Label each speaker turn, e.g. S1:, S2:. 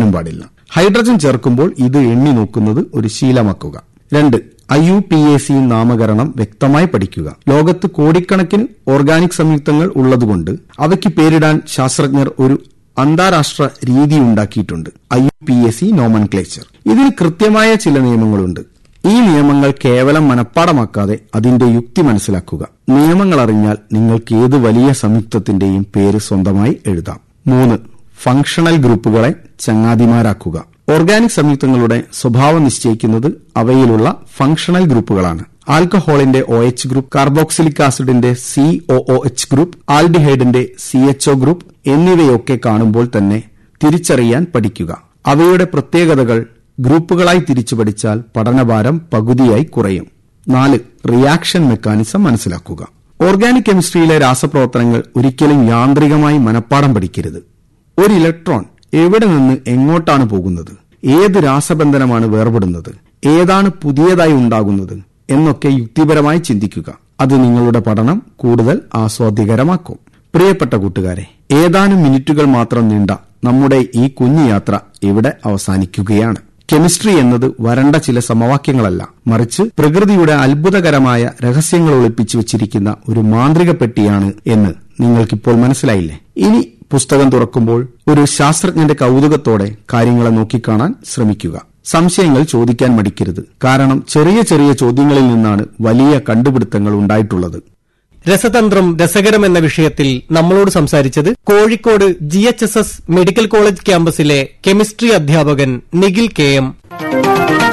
S1: ചേരാനും പാടില്ല ഹൈഡ്രജൻ ചേർക്കുമ്പോൾ ഇത് എണ്ണി നോക്കുന്നത് ഒരു ശീലമാക്കുക രണ്ട് I U P A C നാമകരണം വ്യക്തമായി പഠിക്കുക ലോകത്ത് കോടിക്കണക്കിന് ഓർഗാനിക് സംയുക്തങ്ങൾ ഉള്ളതുകൊണ്ട് അവയ്ക്ക് പേരിടാൻ ശാസ്ത്രജ്ഞർ ഒരു അന്താരാഷ്ട്ര രീതി ഉണ്ടാക്കിയിട്ടുണ്ട് I U P S C nomenclature ഇതിൽ കൃത്യമായ ചില നിയമങ്ങളുണ്ട് ഈ നിയമങ്ങൾ കേവലം മനഃപ്പാടമാക്കാതെ അതിന്റെ യുക്തി മനസ്സിലാക്കുക നിയമങ്ങൾ അറിഞ്ഞാൽ നിങ്ങൾക്ക് ഏത് വലിയ സംയുക്തത്തിന്റെയും പേര് സ്വന്തമായി എഴുതാം മൂന്ന് ഫങ്ഷണൽ ഗ്രൂപ്പുകളെ ചങ്ങാതിമാരാക്കുക ഓർഗാനിക് സംയുക്തങ്ങളുടെ സ്വഭാവം നിശ്ചയിക്കുന്നത് അവയിലുള്ള ഫങ്ഷണൽ ഗ്രൂപ്പുകളാണ് ആൽക്കഹോളിന്റെ ഒ എച്ച് ഗ്രൂപ്പ് കാർബോക്സിലിക് ആസിഡിന്റെ C O O H group ആൽഡിഹൈഡിന്റെ സി എച്ച് ഒ ഗ്രൂപ്പ് എന്നിവയൊക്കെ കാണുമ്പോൾ തന്നെ തിരിച്ചറിയാൻ പഠിക്കുക അവയുടെ പ്രത്യേകതകൾ ഗ്രൂപ്പുകളായി തിരിച്ചു പഠിച്ചാൽ പഠനഭാരം പകുതിയായി കുറയും നാല് റിയാക്ഷൻ മെക്കാനിസം മനസ്സിലാക്കുക ഓർഗാനിക് കെമിസ്ട്രിയിലെ രാസപ്രവർത്തനങ്ങൾ ഒരിക്കലും യാന്ത്രികമായി മനഃപ്പാടം പഠിക്കരുത് ഒരു ഇലക്ട്രോൺ എവിടെ നിന്ന് എങ്ങോട്ടാണ് പോകുന്നത് ഏത് രാസബന്ധനമാണ് വേർപെടുന്നത് ഏതാണ് പുതിയതായി ഉണ്ടാകുന്നത് എന്നൊക്കെ യുക്തിപരമായി ചിന്തിക്കുക അത് നിങ്ങളുടെ പഠനം കൂടുതൽ ആസ്വാദ്യകരമാക്കും പ്രിയപ്പെട്ട കൂട്ടുകാരെ ഏതാനും മിനിറ്റുകൾ മാത്രം നീണ്ട നമ്മുടെ ഈ കുഞ്ഞു യാത്ര ഇവിടെ അവസാനിക്കുകയാണ് കെമിസ്ട്രി എന്നത് വരണ്ട ചില സമവാക്യങ്ങളല്ല മറിച്ച് പ്രകൃതിയുടെ അത്ഭുതകരമായ രഹസ്യങ്ങൾ ഒളിപ്പിച്ചു വച്ചിരിക്കുന്ന ഒരു മാന്ത്രിക പെട്ടിയാണ് എന്ന് നിങ്ങൾക്കിപ്പോൾ മനസ്സിലായില്ലേ ഇനി പുസ്തകം തുറക്കുമ്പോൾ ഒരു ശാസ്ത്രജ്ഞന്റെ കൗതുകത്തോടെ കാര്യങ്ങളെ നോക്കിക്കാണാൻ ശ്രമിക്കുക സംശയങ്ങൾ ചോദിക്കാൻ മടിക്കരുത് കാരണം ചെറിയ ചെറിയ ചോദ്യങ്ങളിൽ നിന്നാണ് വലിയ കണ്ടുപിടുത്തങ്ങൾ ഉണ്ടായിട്ടുള്ളത്
S2: രസതന്ത്രം രസകരം എന്ന വിഷയത്തിൽ നമ്മളോട് സംസാരിച്ചത് Kozhikode G H S S medical college ക്യാമ്പസിലെ കെമിസ്ട്രി അധ്യാപകൻ നിഖിൽ കെ എം